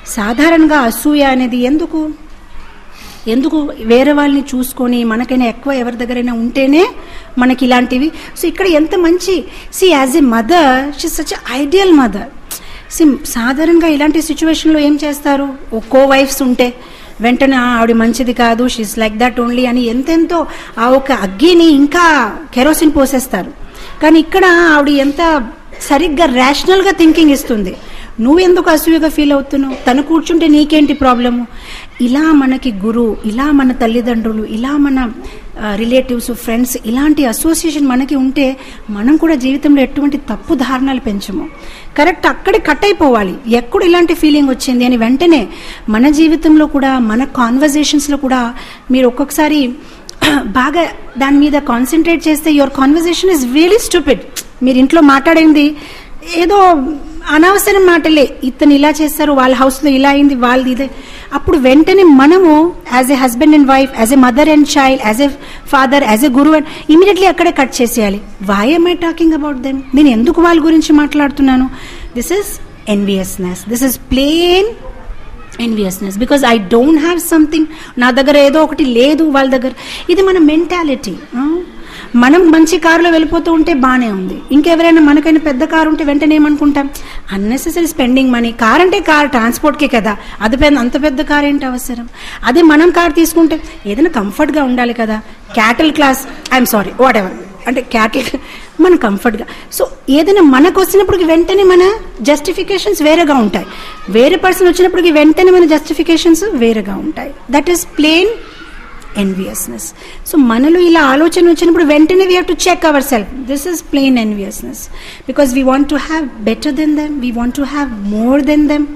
సాధారణంగా అసూయ అనేది ఎందుకు ఎందుకు వేరే వాళ్ళని చూసుకొని మనకైనా ఎక్కువ ఎవరి దగ్గరైనా ఉంటేనే మనకి ఇలాంటివి సో ఇక్కడ ఎంత మంచి she as a mother she such ideal mother she సాధారణంగా ఇలాంటి సిచ్యువేషన్లో ఏం చేస్తారు ఒక్కో వైఫ్స్ ఉంటే వెంటనే "ఆ, ఆవిడ మంచిది కాదు షీస్ లైక్ దట్ ఓన్లీ అని ఎంతెంతో ఆ ఒక అగ్గిని ఇంకా కెరోసిన్ పోసేస్తారు కానీ ఇక్కడ ఆవిడ ఎంత సరిగ్గా రేషనల్గా థింకింగ్ ఇస్తుంది నువ్వెందుకు అసూయగా ఫీల్ అవుతున్నావు తను కూర్చుంటే నీకేంటి ప్రాబ్లము ఇలా మనకి గురువు ఇలా మన తల్లిదండ్రులు ఇలా మన రిలేటివ్స్ ఫ్రెండ్స్ ఇలాంటి అసోసియేషన్ మనకి ఉంటే మనం కూడా జీవితంలో ఎటువంటి తప్పు ధారణలు పెంచము కరెక్ట్ అక్కడే కట్ అయిపోవాలి ఎక్కడ ఇలాంటి ఫీలింగ్ వచ్చింది అని వెంటనే మన జీవితంలో కూడా మన కాన్వర్జేషన్స్లో కూడా మీరు ఒక్కొక్కసారి బాగా దాని మీద కాన్సన్ట్రేట్ చేస్తే your conversation is really stupid మీరు ఇంట్లో మాట్లాడింది ఏదో అనవసరం మాటలే ఇతను ఇలా చేస్తారు వాళ్ళ హౌస్లో ఇలా అయింది వాళ్ళది ఇదే అప్పుడు వెంటనే మనము as a husband and wife as a mother and child as a father as a guru and immediately అక్కడే కట్ చేసేయాలి why am I talking about them నేను ఎందుకు వాళ్ళ గురించి మాట్లాడుతున్నాను this is enviousness this is plain enviousness because I don't have something నా దగ్గర ఏదో ఒకటి లేదు వాళ్ళ దగ్గర ఇది మన మెంటాలిటీ మనం మంచి కారులో వెళ్ళిపోతూ ఉంటే బాగానే ఉంది ఇంకెవరైనా మనకైనా పెద్ద కారు ఉంటే వెంటనే ఏమనుకుంటాం అన్నెసెసరీ స్పెండింగ్ మనీ కార్ అంటే కార్ ట్రాన్స్పోర్ట్కే కదా అది పెద్ద అంత పెద్ద కార్ ఏంటి అవసరం అదే మనం కార్ తీసుకుంటే ఏదైనా కంఫర్ట్గా ఉండాలి కదా cattle class I'm sorry whatever అంటే క్యాటిల్ మన కంఫర్ట్గా సో ఏదైనా మనకు వచ్చినప్పటికి వెంటనే మన జస్టిఫికేషన్స్ వేరేగా ఉంటాయి వేరే పర్సన్ వచ్చినప్పటికి వెంటనే మన జస్టిఫికేషన్స్ వేరేగా ఉంటాయి that is plain enviousness so మనలో ఇలా ఆలోచన వచ్చినప్పుడు వెంటనే we have to check our self this is plain enviousness because we want to have better than them we want to have more than them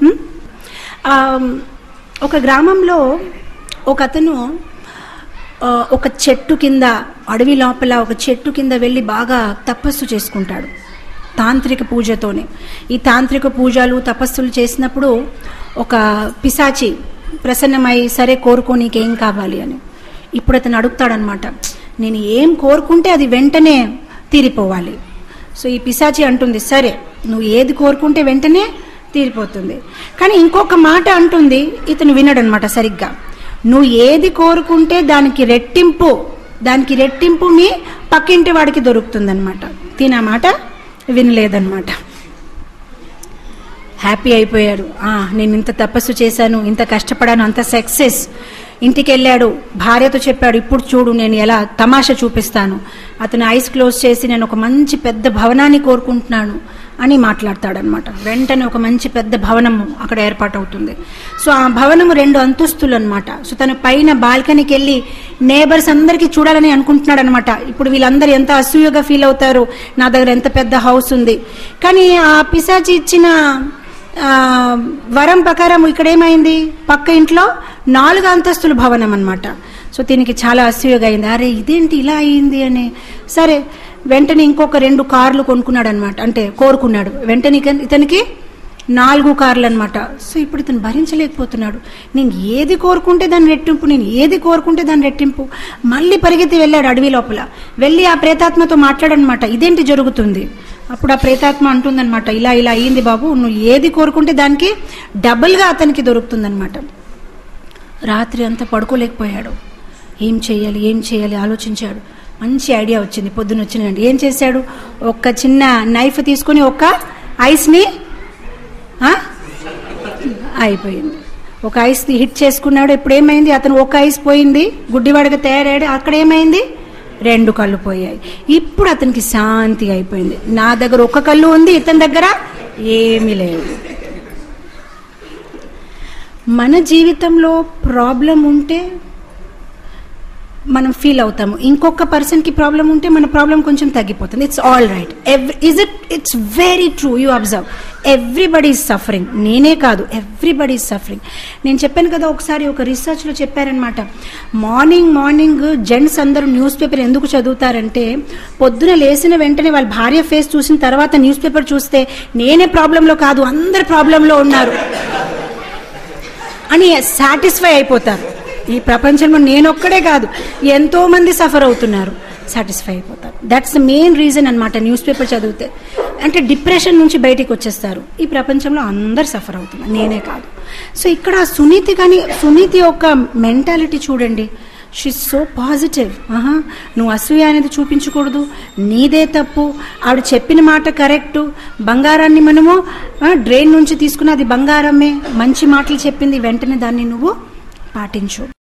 ఒక గ్రామంలో ఒక అతను ఆ, ఒక చెట్టు కింద అడవి లోపల ఒక చెట్టు కింద వెళ్ళి బాగా తపస్సు చేసుకుంటాడు తాంత్రిక పూజతోనే ఈ తాంత్రిక పూజలు తపస్సులు చేసినప్పుడు ఒక పిశాచి ప్రసన్నమై సరే కోరుకో నీకేం కావాలి అని ఇప్పుడు అతను అడుగుతాడనమాట నేను ఏం కోరుకుంటే అది వెంటనే తీరిపోవాలి సో ఈ పిశాచి అంటుంది సరే నువ్వు ఏది కోరుకుంటే వెంటనే తీరిపోతుంది కానీ ఇంకొక మాట అంటుంది ఇతను వినడనమాట సరిగ్గా నువ్వు ఏది కోరుకుంటే దానికి రెట్టింపు దానికి రెట్టింపు మీ పక్కింటి వాడికి దొరుకుతుందన్నమాట తిన మాట వినలేదన్నమాట హ్యాపీ అయిపోయాడు "ఆ, నేను ఇంత తపస్సు చేశాను ఇంత కష్టపడాను అంత సక్సెస్ ఇంటికి వెళ్ళాడు భార్యతో చెప్పాడు ఇప్పుడు చూడు నేను ఎలా తమాషా చూపిస్తాను అతను ఐస్ క్లోజ్ చేసి నేను ఒక మంచి పెద్ద భవనాన్ని కోరుకుంటున్నాను అని మాట్లాడతాడనమాట వెంటనే ఒక మంచి పెద్ద భవనము అక్కడ ఏర్పాటవుతుంది సో ఆ భవనము రెండు అంతస్తులు అనమాట సో తను పైన బాల్కనీకి వెళ్ళి నేబర్స్ అందరికీ చూడాలని అనుకుంటున్నాడు అనమాట ఇప్పుడు వీళ్ళందరూ ఎంత అసూయగా ఫీల్ అవుతారు నా దగ్గర ఎంత పెద్ద హౌస్ ఉంది కానీ ఆ పిశాచి ఇచ్చిన ఆ, వరం ప్రకారం ఇక్కడ ఏమైంది పక్క ఇంట్లో నాలుగు అంతస్తుల భవనం అన్నమాట సో దీనికి చాలా అసూయగా అయింది అరే ఇదేంటి ఇలా అయింది అని సరే వెంటనే ఇంకొక రెండు కార్లు కొనుక్కున్నాడు అనమాట అంటే కోరుకున్నాడు వెంటనే ఇక- ఇతనికి నాలుగు కార్లు అనమాట సో ఇప్పుడు ఇతను భరించలేకపోతున్నాడు నేను ఏది కోరుకుంటే దాని రెట్టింపు నేను ఏది కోరుకుంటే దాని రెట్టింపు మళ్ళీ పరిగెత్తి వెళ్ళాడు అడవి లోపల వెళ్ళి ఆ ప్రేతాత్మతో మాట్లాడనమాట ఇదేంటి జరుగుతుంది అప్పుడు ఆ ప్రేతాత్మ అంటుందన్నమాట ఇలా ఇలా అయ్యింది బాబు నువ్వు ఏది కోరుకుంటే దానికి డబుల్గా అతనికి దొరుకుతుందన్నమాట రాత్రి అంతా పడుకోలేకపోయాడు ఏం చేయాలి ఏం చేయాలి ఆలోచించాడు మంచి ఐడియా వచ్చింది పొద్దున వచ్చిందండి ఏం చేశాడు ఒక చిన్న నైఫ్ తీసుకొని ఒక ఐస్ని ఆ? అయిపోయింది ఒక ఐస్ హిట్ చేసుకున్నాడు ఇప్పుడు ఏమైంది అతను ఒక ఐస్ పోయింది గుడ్డివాడిగా తయారయ్యాడు అక్కడ ఏమైంది రెండు కళ్ళు పోయాయి ఇప్పుడు అతనికి శాంతి అయిపోయింది నా దగ్గర ఒక కళ్ళు ఉంది ఇతని దగ్గర ఏమీ లేదు మన జీవితంలో ప్రాబ్లం ఉంటే మనం ఫీల్ అవుతాము ఇంకొక పర్సన్కి ప్రాబ్లం ఉంటే మన ప్రాబ్లం కొంచెం తగ్గిపోతుంది it's all right is it it's very true you observe everybody is suffering నేనే కాదు ఎవ్రీబడి ఈజ్ సఫరింగ్ నేను చెప్పాను కదా ఒకసారి ఒక రీసెర్చ్లో చెప్పారనమాట మార్నింగ్ మార్నింగ్ జెంట్స్ అందరూ న్యూస్ పేపర్ ఎందుకు చదువుతారంటే పొద్దున లేచిన వెంటనే వాళ్ళ భార్య ఫేస్ చూసిన తర్వాత న్యూస్ పేపర్ చూస్తే నేనే ప్రాబ్లంలో కాదు అందరు ప్రాబ్లంలో ఉన్నారు అని సాటిస్ఫై అయిపోతారు ఈ ప్రపంచంలో నేనొక్కడే కాదు ఎంతో మంది సఫర్ అవుతున్నారు సాటిస్ఫై అయిపోతారు దట్స్ ద మెయిన్ రీజన్ అనమాట న్యూస్ పేపర్ చదివితే అంటే డిప్రెషన్ నుంచి బయటికి వచ్చేస్తారు ఈ ప్రపంచంలో అందరు సఫర్ అవుతున్నారు నేనే కాదు సో ఇక్కడ సునీతి కానీ సునీతి యొక్క మెంటాలిటీ చూడండి షీ సో పాజిటివ్ ఆహా నువ్వు అసూయ అనేది చూపించకూడదు నీదే తప్పు ఆవిడ చెప్పిన మాట కరెక్టు బంగారాన్ని మనము డ్రైన్ నుంచి తీసుకున్న అది బంగారమే మంచి మాటలు చెప్పింది వెంటనే దాన్ని నువ్వు పాటించు